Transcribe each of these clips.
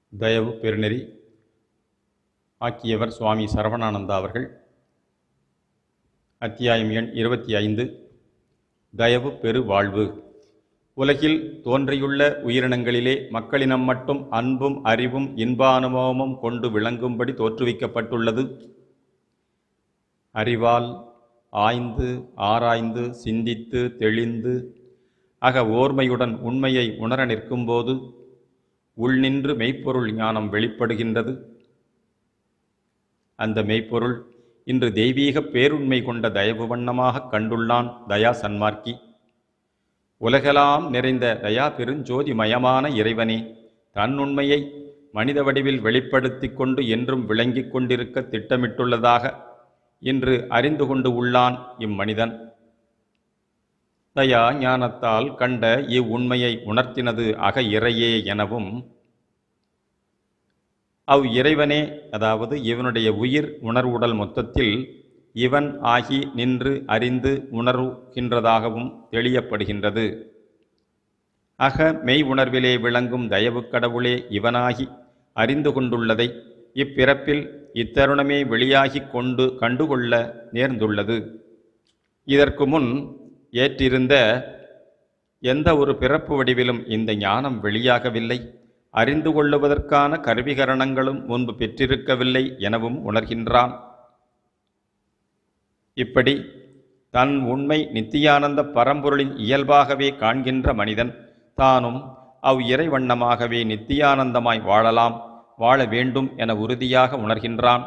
தயவு பெருநெறி ஆக்கியவர் சுவாமி சரவணானந்தா அவர்கள் அத்தியாயம் எண் இருபத்தி ஐந்து தயவு பெரு வாழ்வு உலகில் தோன்றியுள்ள உயிரினங்களிலே மக்களினம் மட்டும் அன்பும் அறிவும் இன்பானுபவமும் கொண்டு விளங்கும்படி தோற்றுவிக்கப்பட்டுள்ளது அறிவால் ஆய்ந்து ஆராய்ந்து சிந்தித்து தெளிந்து அக ஓர்மையுடன் உண்மையை உணர நிற்கும்போது உள்நின்று மெய்ப்பொருள் ஞானம் வெளிப்படுகின்றது அந்த மெய்ப்பொருள் இன்று தெய்வீக பேருண்மை கொண்ட தயவு வண்ணமாக கண்டுள்ளான் தயா சன்மார்க்கி உலகெல்லாம் நிறைந்த தயா பெருஞ்சோதி மயமான இறைவனே தன் உண்மையை மனித வடிவில் வெளிப்படுத்திக் கொண்டு என்றும் விளங்கிக் கொண்டிருக்க திட்டமிட்டுள்ளதாக இன்று அறிந்து கொண்டு உள்ளான் இம்மனிதன் தயா ஞானத்தால் கண்ட இவ்வுண்மையை உணர்த்தினது அக இறையே எனவும் அவ் இறைவனே அதாவது இவனுடைய உயிர் உணர்வுடல் மொத்தத்தில் இவன் ஆகி நின்று அறிந்து உணர்கின்றதாகவும் தெளியப்படுகின்றது அக மெய் உணர்விலே விளங்கும் தயவு கடவுளே இவனாகி அறிந்து கொண்டுள்ளதை இப்பிறப்பில் இத்தருணமே வெளியாகிக் கொண்டு கண்டுகொள்ள நேர்ந்துள்ளது இதற்கு முன் ஏற்றிருந்த எந்த ஒரு பிறப்பு வடிவிலும் இந்த ஞானம் வெளியாகவில்லை அறிந்து கொள்ளுவதற்கான கருவிகரணங்களும் முன்பு பெற்றிருக்கவில்லை எனவும் உணர்கின்றான் இப்படி தன் உண்மை நித்தியானந்த பரம்பொருளின் இயல்பாகவே காண்கின்ற மனிதன் தானும் அவ் இறைவண்ணமாகவே நித்தியானந்தமாய் வாழலாம் வாழ வேண்டும் என உறுதியாக உணர்கின்றான்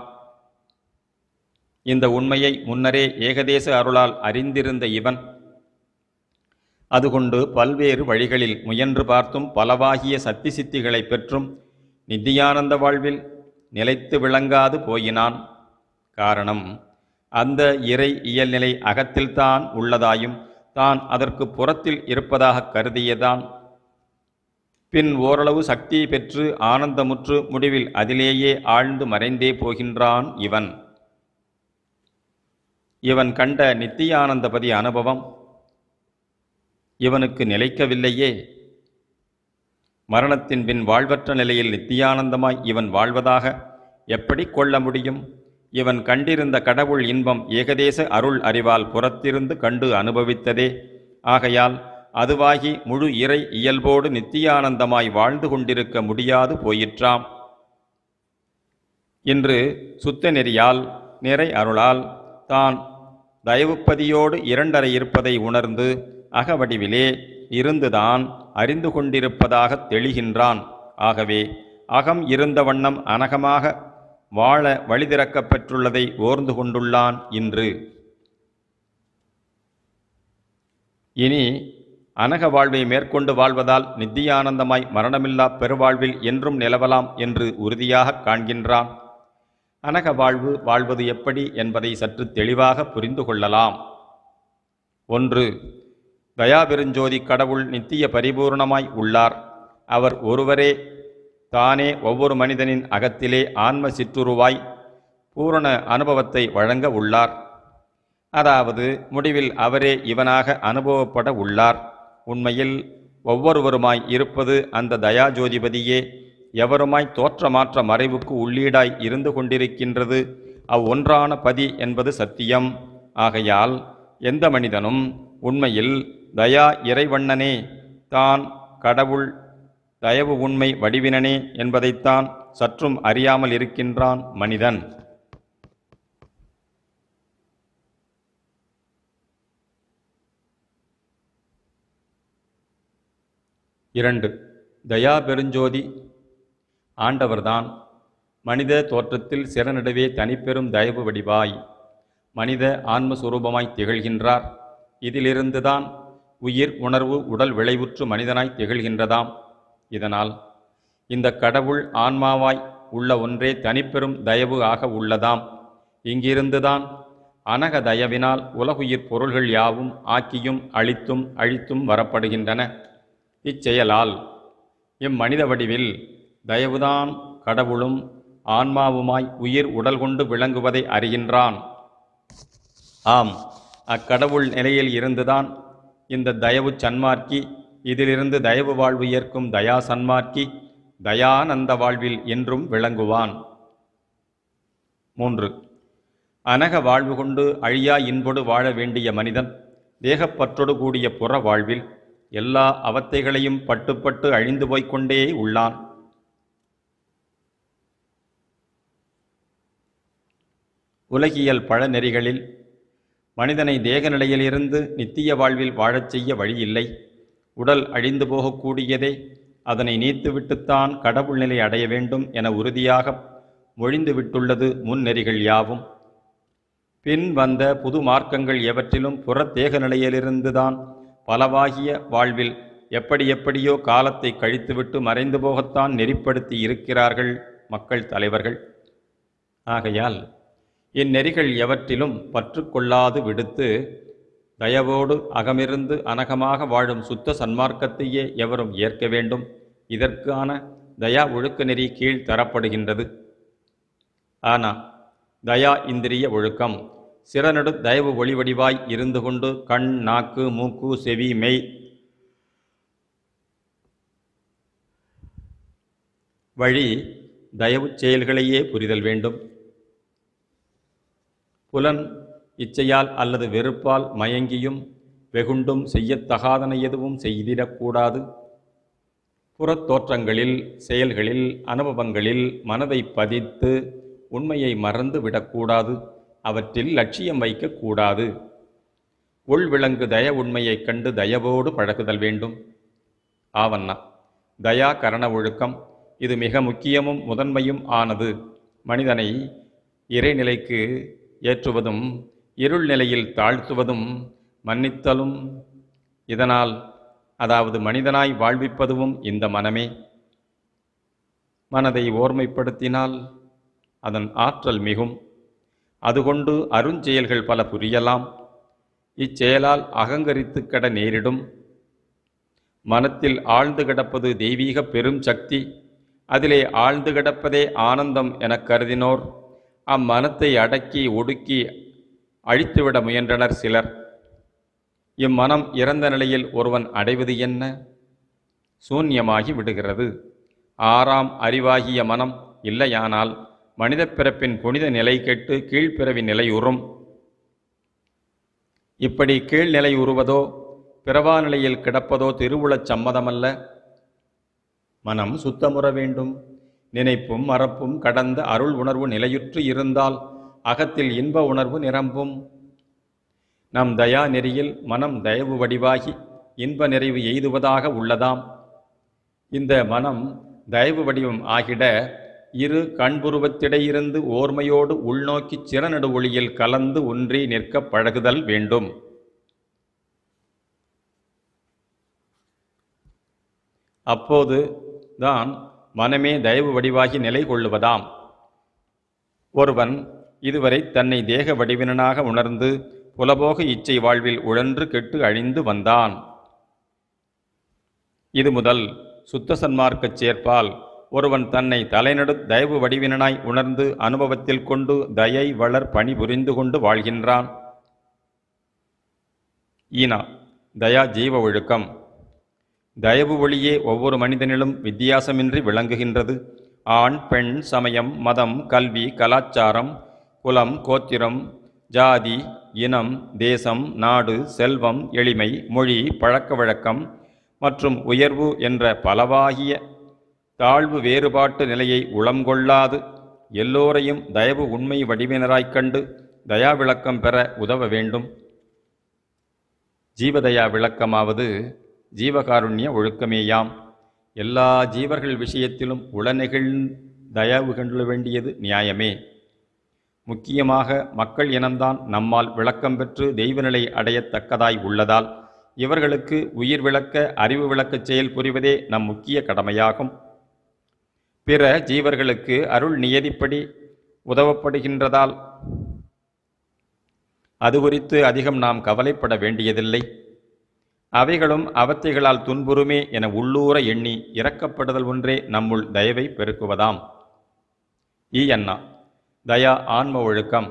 இந்த உண்மையை முன்னரே ஏகதேச அருளால் அறிந்திருந்த இவன் அதுகொண்டு பல்வேறு வழிகளில் முயன்று பார்த்தும் பலவாகிய சத்தி சித்திகளை பெற்றும் நித்தியானந்த வாழ்வில் நிலைத்து விளங்காது போயினான் காரணம் அந்த இறை இயல்நிலை அகத்தில்தான் உள்ளதாயும் தான் அதற்கு புறத்தில் இருப்பதாக கருதியதான் பின் ஓரளவு சக்தி பெற்று ஆனந்தமுற்று முடிவில் அதிலேயே ஆழ்ந்து மறைந்தே போகின்றான் இவன் இவன் கண்ட நித்தியானந்தபதி அனுபவம் இவனுக்கு நிலைக்கவில்லையே மரணத்தின் பின் வாழ்வற்ற நிலையில் நித்தியானந்தமாய் இவன் வாழ்வதாக எப்படி கொள்ள முடியும் இவன் கண்டிருந்த கடவுள் இன்பம் ஏகதேச அருள் அறிவால் புறத்திருந்து கண்டு அனுபவித்ததே ஆகையால் அதுவாகி முழு இறை இயல்போடு நித்தியானந்தமாய் வாழ்ந்து கொண்டிருக்க முடியாது போயிற்றாம் இன்று சுத்த நெறியால் நிறை அருளால் தான் தயவுப்பதியோடு இரண்டரை இருப்பதை உணர்ந்து அகவடிவிலே இருந்துதான் அறிந்து கொண்டிருப்பதாக தெளிகின்றான் ஆகவே அகம் இருந்த வண்ணம் அனகமாக வாழ வழிதிறக்கப் பெற்றுள்ளதை ஓர்ந்து கொண்டுள்ளான் இன்று இனி அனக வாழ்வை மேற்கொண்டு வாழ்வதால் நித்தியானந்தமாய் மரணமில்லா பெருவாழ்வில் என்றும் நிலவலாம் என்று உறுதியாக காண்கின்றான் அனக வாழ்வு வாழ்வது எப்படி என்பதை சற்று தெளிவாக புரிந்து கொள்ளலாம் ஒன்று தயாபெருஞ்சோதி கடவுள் நித்திய பரிபூர்ணமாய் உள்ளார் அவர் ஒருவரே தானே ஒவ்வொரு மனிதனின் அகத்திலே ஆன்ம சிற்றுருவாய் பூரண அனுபவத்தை வழங்க உள்ளார் அதாவது முடிவில் அவரே இவனாக அனுபவப்பட உள்ளார் உண்மையில் ஒவ்வொருவருமாய் இருப்பது அந்த தயாஜோதிபதியே எவருமாய் தோற்றமாற்ற மறைவுக்கு உள்ளீடாய் இருந்து கொண்டிருக்கின்றது அவ்வொன்றான பதி என்பது சத்தியம் ஆகையால் எந்த மனிதனும் உண்மையில் தயா இறைவண்ணனே தான் கடவுள் தயவு உண்மை வடிவினனே என்பதைத்தான் சற்றும் அறியாமல் இருக்கின்றான் மனிதன் இரண்டு தயா பெருஞ்சோதி ஆண்டவர்தான் மனித தோற்றத்தில் சிறநடுவே தனிப்பெரும் தயவு வடிவாய் மனித ஆன்மஸ்வரூபமாய் திகழ்கின்றார் இதிலிருந்துதான் உயிர் உணர்வு உடல் விளைவுற்று மனிதனாய் திகழ்கின்றதாம் இதனால் இந்த கடவுள் ஆன்மாவாய் உள்ள ஒன்றே தனிப்பெரும் தயவு ஆக உள்ளதாம் இங்கிருந்துதான் அனக தயவினால் உலகுயிர் பொருள்கள் யாவும் ஆக்கியும் அழித்தும் அழித்தும் வரப்படுகின்றன இச்செயலால் இம்மனித வடிவில் தயவுதான் கடவுளும் ஆன்மாவுமாய் உயிர் உடல் கொண்டு விளங்குவதை அறிகின்றான் ஆம் அக்கடவுள் நிலையில் இருந்துதான் இந்த தயவு சன்மார்க்கி இதிலிருந்து தயவு வாழ்வு ஏற்கும் தயா சன்மார்க்கி தயானந்த வாழ்வில் என்றும் விளங்குவான் மூன்று அனக வாழ்வு கொண்டு அழியா இன்பொடு வாழ வேண்டிய மனிதன் தேகப்பற்றொடு கூடிய புற வாழ்வில் எல்லா அவத்தைகளையும் பட்டுப்பட்டு அழிந்து போய்க் கொண்டே உள்ளான் உலகியல் பழநெறிகளில் மனிதனை தேக நிலையிலிருந்து நித்திய வாழ்வில் வாழச் செய்ய வழியில்லை உடல் அழிந்து போகக்கூடியதே அதனை நீத்துவிட்டுத்தான் கடவுள் நிலை அடைய வேண்டும் என உறுதியாக மொழிந்து விட்டுள்ளது முன்னெறிகள் யாவும் பின் வந்த புது மார்க்கங்கள் எவற்றிலும் புறத் தேக நிலையிலிருந்துதான் பலவாகிய வாழ்வில் எப்படி எப்படியோ காலத்தை கழித்துவிட்டு மறைந்து போகத்தான் நெறிப்படுத்தி இருக்கிறார்கள் மக்கள் தலைவர்கள் ஆகையால் இந்நெறிகள் எவற்றிலும் பற்று கொள்ளாது விடுத்து தயவோடு அகமிருந்து அனகமாக வாழும் சுத்த சன்மார்க்கத்தையே எவரும் ஏற்க வேண்டும் இதற்கான தயா ஒழுக்க நெறி கீழ் தரப்படுகின்றது ஆனா தயா இந்திரிய ஒழுக்கம் சிறநடு தயவு ஒளிவடிவாய் இருந்து கொண்டு கண் நாக்கு மூக்கு செவி மெய் வழி தயவு செயல்களையே புரிதல் வேண்டும் புலன் இச்சையால் அல்லது வெறுப்பால் மயங்கியும் வெகுண்டும் செய்யத்தகாதன எதுவும் செய்திடக்கூடாது புறத் தோற்றங்களில் செயல்களில் அனுபவங்களில் மனதை பதித்து உண்மையை மறந்து விடக்கூடாது அவற்றில் லட்சியம் வைக்கக்கூடாது உள்விளங்கு தய உண்மையைக் கண்டு தயவோடு பழகுதல் வேண்டும் ஆவண்ணா தயா கரண ஒழுக்கம் இது மிக முக்கியமும் முதன்மையும் ஆனது மனிதனை இறைநிலைக்கு ஏற்றுவதும் இருள் நிலையில் தாழ்த்துவதும் மன்னித்தலும் இதனால் அதாவது மனிதனாய் வாழ்விப்பதுவும் இந்த மனமே மனதை ஓர்மைப்படுத்தினால் அதன் ஆற்றல் மிகும் அதுகொண்டு அருஞ்செயல்கள் பல புரியலாம் இச்செயலால் அகங்கரித்து கெட நேரிடும் மனத்தில் ஆழ்ந்து கிடப்பது தெய்வீக பெரும் சக்தி அதிலே ஆழ்ந்து கிடப்பதே ஆனந்தம் எனக் கருதினோர் அம்மனத்தை அடக்கி ஒடுக்கி அழித்துவிட முயன்றனர் சிலர் இம்மனம் இறந்த நிலையில் ஒருவன் அடைவது என்ன சூன்யமாகி விடுகிறது ஆறாம் அறிவாகிய மனம் இல்லையானால் மனிதப் பிறப்பின் புனித நிலை கெட்டு கீழ்ப்பிறவி நிலை உறும் இப்படி கீழ்நிலை உருவதோ பிறவா நிலையில் கிடப்பதோ திருவுளச் சம்மதமல்ல மனம் சுத்தமுற வேண்டும் நினைப்பும் மறப்பும் கடந்த அருள் உணர்வு நிலையுற்று இருந்தால் அகத்தில் இன்ப உணர்வு நிரம்பும் நம் தயா நெறியில் மனம் தயவு வடிவாகி இன்ப நிறைவு எய்துவதாக உள்ளதாம் இந்த மனம் தயவு வடிவம் ஆகிட இரு கண்புருவத்திடையிருந்து ஓர்மையோடு உள்நோக்கிச் சிறநடு ஒளியில் கலந்து ஒன்றி நிற்கப் பழகுதல் வேண்டும் அப்போது தான் மனமே தயவு வடிவாகி நிலை கொள்ளுவதாம் ஒருவன் இதுவரை தன்னை தேக வடிவினனாக உணர்ந்து புலபோக இச்சை வாழ்வில் உழன்று கெட்டு அழிந்து வந்தான் இது முதல் சுத்த சன்மார்க்கச் சேர்ப்பால் ஒருவன் தன்னை தலைநடு தயவு வடிவினனாய் உணர்ந்து அனுபவத்தில் கொண்டு தயை வளர் பணி புரிந்து கொண்டு வாழ்கின்றான் ஈனா தயா ஜீவ ஒழுக்கம் தயவு ஒளியே ஒவ்வொரு மனிதனிலும் வித்தியாசமின்றி விளங்குகின்றது ஆண் பெண் சமயம் மதம் கல்வி கலாச்சாரம் குலம் கோத்திரம் ஜாதி இனம் தேசம் நாடு செல்வம் எளிமை மொழி பழக்க வழக்கம் மற்றும் உயர்வு என்ற பலவாகிய தாழ்வு வேறுபாட்டு நிலையை உளங்கொள்ளாது எல்லோரையும் தயவு உண்மை வடிவினராய்க் கண்டு தயா விளக்கம் பெற உதவ வேண்டும் ஜீவதயா விளக்கமாவது ஜீவகாருண்ய ஒழுக்கமேயாம் எல்லா ஜீவர்கள் விஷயத்திலும் உளநெகிழ் தயவு கொள்ள வேண்டியது நியாயமே முக்கியமாக மக்கள் இனம்தான் நம்மால் விளக்கம் பெற்று தெய்வநிலை அடையத்தக்கதாய் உள்ளதால் இவர்களுக்கு உயிர் விளக்க அறிவு விளக்கச் செயல் புரிவதே நம் முக்கிய கடமையாகும் பிற ஜீவர்களுக்கு அருள் நியதிப்படி உதவப்படுகின்றதால் அது குறித்து அதிகம் நாம் கவலைப்பட வேண்டியதில்லை அவைகளும் அவத்தைகளால் துன்புறுமே என உள்ளூர எண்ணி இறக்கப்படுதல் ஒன்றே நம்முள் தயவை பெருக்குவதாம் ஈ அண்ணா தயா ஆன்ம ஒழுக்கம்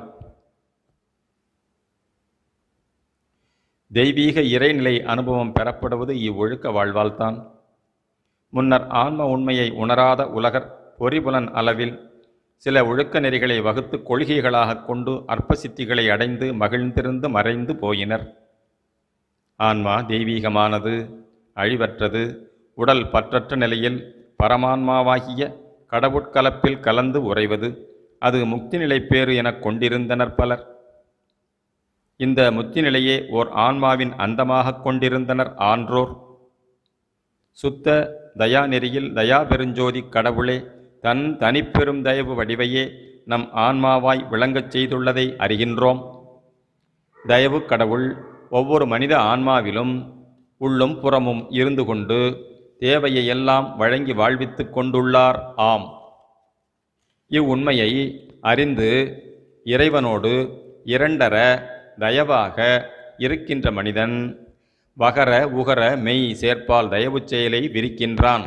தெய்வீக இறைநிலை அனுபவம் பெறப்படுவது இவ்வொழுக்க வாழ்வால்தான் முன்னர் ஆன்ம உண்மையை உணராத உலகர் பொறிபுலன் அளவில் சில ஒழுக்க நெறிகளை வகுத்து கொள்கைகளாகக் கொண்டு அற்ப சித்திகளை அடைந்து மகிழ்ந்திருந்து மறைந்து போயினர் ஆன்மா தெய்வீகமானது அழிவற்றது உடல் பற்றற்ற நிலையில் பரமான்மாவாகிய கடவுட்கலப்பில் கலந்து உறைவது அது முக்தி நிலை பேறு எனக் கொண்டிருந்தனர் பலர் இந்த முக்தி நிலையே ஓர் ஆன்மாவின் அந்தமாகக் கொண்டிருந்தனர் ஆன்றோர் சுத்த தயா நெறியில் தயா பெருஞ்சோதி கடவுளே தன் தனிப்பெரும் தயவு வடிவையே நம் ஆன்மாவாய் விளங்கச் செய்துள்ளதை அறிகின்றோம் தயவு கடவுள் ஒவ்வொரு மனித ஆன்மாவிலும் உள்ளும் புறமும் இருந்து கொண்டு தேவையை எல்லாம் வழங்கி வாழ்வித்துக் கொண்டுள்ளார் ஆம் இவ்வுண்மையை அறிந்து இறைவனோடு இரண்டர தயவாக இருக்கின்ற மனிதன் வகர உகர மெய் சேர்ப்பால் தயவுச் செயலை விரிக்கின்றான்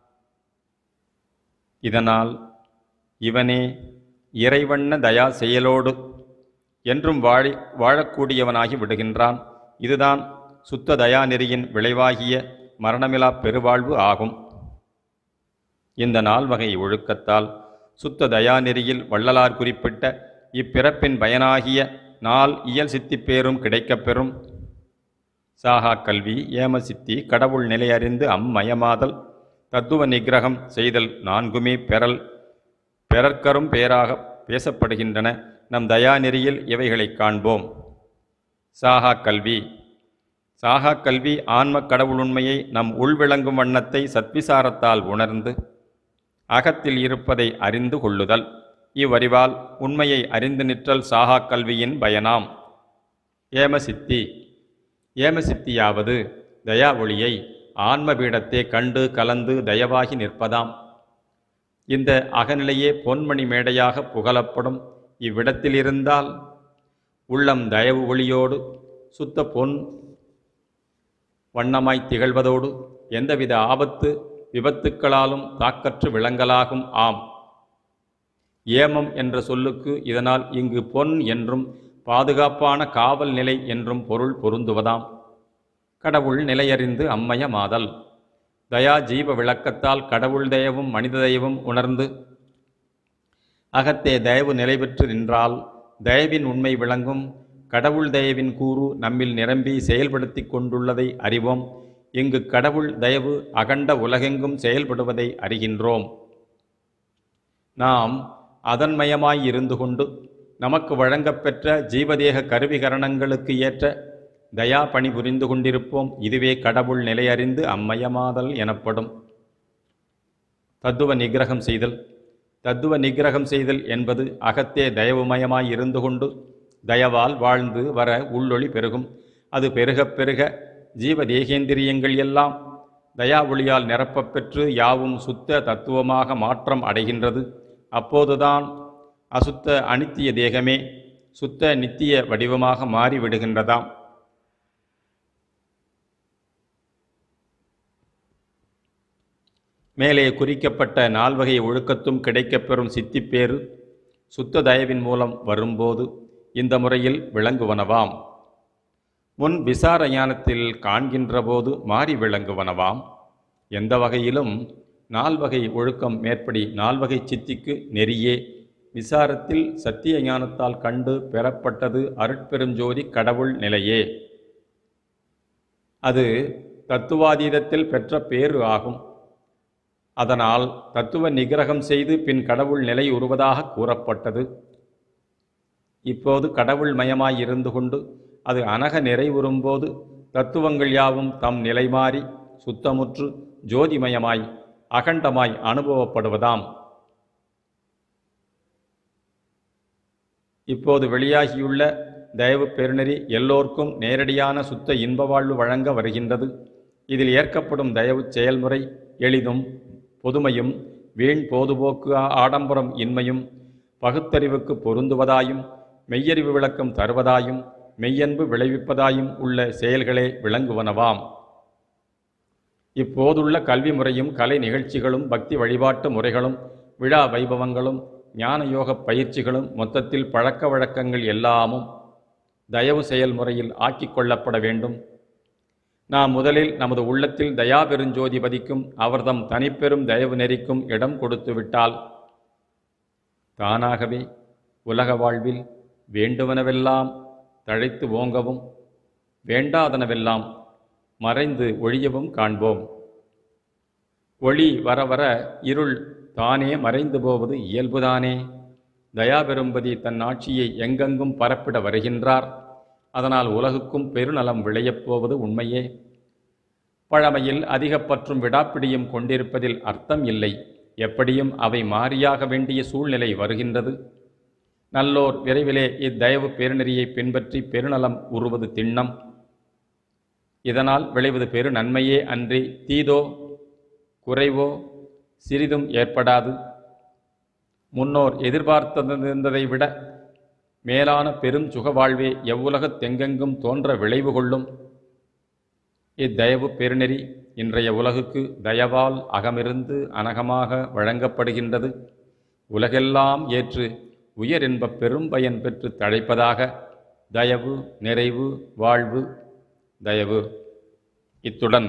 இதனால் இவனே இறைவண்ண தயா செயலோடு என்றும் வாழி வாழக்கூடியவனாகி விடுகின்றான் இதுதான் சுத்த தயா நெறியின் விளைவாகிய மரணமிலா பெருவாழ்வு ஆகும் இந்த நால்வகை ஒழுக்கத்தால் சுத்த தயா நெறியில் வள்ளலார் குறிப்பிட்ட இப்பிறப்பின் பயனாகிய நாள் இயல் சித்திப் பேரும் கிடைக்கப்பெறும் சாகா கல்வி ஏம சித்தி கடவுள் நிலையறிந்து அம்மயமாதல் தத்துவ நிகிரகம் செய்தல் நான்குமே பெறல் பெறற்கரும் பேராக பேசப்படுகின்றன நம் தயாநெறியில் இவைகளைக் காண்போம் சாகா கல்வி சாகா கல்வி ஆன்ம கடவுளுண்மையை நம் உள்விளங்கும் வண்ணத்தை சத்விசாரத்தால் உணர்ந்து அகத்தில் இருப்பதை அறிந்து கொள்ளுதல் இவ்வறிவால் உண்மையை அறிந்து நிற்றல் சாகா கல்வியின் பயனாம் ஏமசித்தி ஏமசித்தியாவது தயா ஒளியை ஆன்மபீடத்தே கண்டு கலந்து தயவாகி நிற்பதாம் இந்த அகநிலையே பொன்மணி மேடையாக புகழப்படும் இவ்விடத்தில் இருந்தால் உள்ளம் தயவு ஒளியோடு சுத்த பொன் வண்ணமாய் திகழ்வதோடு எந்தவித ஆபத்து விபத்துக்களாலும் தாக்கற்று விளங்கலாகும் ஆம் ஏமம் என்ற சொல்லுக்கு இதனால் இங்கு பொன் என்றும் பாதுகாப்பான காவல் நிலை என்றும் பொருள் பொருந்துவதாம் கடவுள் நிலையறிந்து அம்மயமாதல் தயா ஜீவ விளக்கத்தால் கடவுள் தயவும் மனித தயவும் உணர்ந்து அகத்தே தயவு நிலை பெற்று நின்றால் தயவின் உண்மை விளங்கும் கடவுள் தயவின் கூறு நம்மில் நிரம்பி செயல்படுத்தி கொண்டுள்ளதை அறிவோம் இங்கு கடவுள் தயவு அகண்ட உலகெங்கும் செயல்படுவதை அறிகின்றோம் நாம் அதன்மயமாய் இருந்து கொண்டு நமக்கு வழங்கப்பெற்ற ஜீவதேக கருவிகரணங்களுக்கு ஏற்ற தயா பணி புரிந்து கொண்டிருப்போம் இதுவே கடவுள் நிலையறிந்து அம்மயமாதல் எனப்படும் தத்துவ நிகிரகம் செய்தல் தத்துவ நிகிரகம் செய்தல் என்பது அகத்தே தயவுமயமாய் இருந்து கொண்டு தயவால் வாழ்ந்து வர உள்ளொளி பெருகும் அது பெருகப் பெருக ஜீவ தேகேந்திரியங்கள் எல்லாம் தயா ஒளியால் நிரப்பப் பெற்று யாவும் சுத்த தத்துவமாக மாற்றம் அடைகின்றது அப்போதுதான் அசுத்த அனித்திய தேகமே சுத்த நித்திய வடிவமாக மாறிவிடுகின்றதாம் மேலே குறிக்கப்பட்ட நால்வகை ஒழுக்கத்தும் கிடைக்கப்பெறும் சித்திப்பேறு சுத்த தயவின் மூலம் வரும்போது இந்த முறையில் விளங்குவனவாம் முன் விசார ஞானத்தில் காண்கின்ற போது மாறி விளங்குவனவாம் எந்த வகையிலும் நால்வகை ஒழுக்கம் மேற்படி நால்வகை சித்திக்கு நெறியே விசாரத்தில் சத்திய ஞானத்தால் கண்டு பெறப்பட்டது அருட்பெருஞ்சோதி கடவுள் நிலையே அது தத்துவாதீதத்தில் பெற்ற பேறு ஆகும் அதனால் தத்துவ நிகிரகம் செய்து பின் கடவுள் நிலை உருவதாக கூறப்பட்டது இப்போது கடவுள் மயமாய் இருந்து கொண்டு அது அனக நிறைவுறும்போது தத்துவங்கள் யாவும் தம் நிலை மாறி சுத்தமுற்று ஜோதிமயமாய் அகண்டமாய் அனுபவப்படுவதாம் இப்போது வெளியாகியுள்ள தயவு பெருநெறி எல்லோர்க்கும் நேரடியான சுத்த இன்ப வாழ்வு வழங்க வருகின்றது இதில் ஏற்கப்படும் தயவு செயல்முறை எளிதும் பொதுமையும் வீண் போதுபோக்கு ஆ- ஆடம்பரம் இன்மையும் பகுத்தறிவுக்கு பொருந்துவதாயும் மெய்யறிவு விளக்கம் தருவதாயும் மெய்யன்பு விளைவிப்பதாயும் உள்ள செயல்களே விளங்குவனவாம் இப்போதுள்ள கல்வி முறையும் கலை நிகழ்ச்சிகளும் பக்தி வழிபாட்டு முறைகளும் விழா வைபவங்களும் ஞான யோக பயிற்சிகளும் மொத்தத்தில் பழக்க வழக்கங்கள் எல்லாமும் தயவு செயல்முறையில் ஆக்கிக் கொள்ளப்பட வேண்டும் நாம் முதலில் நமது உள்ளத்தில் தயா பெருஞ்சோதி பதிக்கும் அவர்தம் தனிப்பெரும் தயவு நெறிக்கும் இடம் கொடுத்து விட்டால் தானாகவே உலக வாழ்வில் வேண்டுவனவெல்லாம் தழைத்து ஓங்கவும் வேண்டாதனவெல்லாம் மறைந்து ஒழியவும் காண்போம் ஒளி வர வர இருள் தானே மறைந்து போவது இயல்புதானே தயாபெரும்பதி தன் ஆட்சியை எங்கெங்கும் பரப்பிட வருகின்றார் அதனால் உலகுக்கும் பெருநலம் விளையப் போவது உண்மையே பழமையில் அதிகப்பற்றும் விடாப்பிடியும் கொண்டிருப்பதில் அர்த்தம் இல்லை எப்படியும் அவை மாறியாக வேண்டிய சூழ்நிலை வருகின்றது நல்லோர் விரைவிலே இத்தயவு பேருநெறியை பின்பற்றி பெருநலம் உருவது திண்ணம் இதனால் விளைவது பெரு நன்மையே அன்றி தீதோ குறைவோ சிறிதும் ஏற்படாது முன்னோர் எதிர்பார்த்திருந்ததை விட மேலான பெரும் சுகவாழ்வே எவ்வுலகத் தெங்கெங்கும் தோன்ற விளைவு கொள்ளும் இத்தயவு பெருநெறி இன்றைய உலகுக்கு தயவால் அகமிருந்து அனகமாக வழங்கப்படுகின்றது உலகெல்லாம் ஏற்று உயர் இன்பப் பெரும் பயன் பெற்று தழைப்பதாக தயவு நிறைவு வாழ்வு தயவு இத்துடன்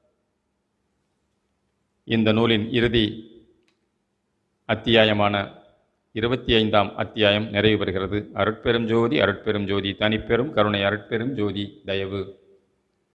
இந்த நூலின் இறுதி அத்தியாயமான இருபத்தி ஐந்தாம் அத்தியாயம் நிறைவு பெறுகிறது அருட்பெரும் ஜோதி அருட்பெரும் ஜோதி தனிப்பெரும் கருணை அருட்பெரும் ஜோதி தயவு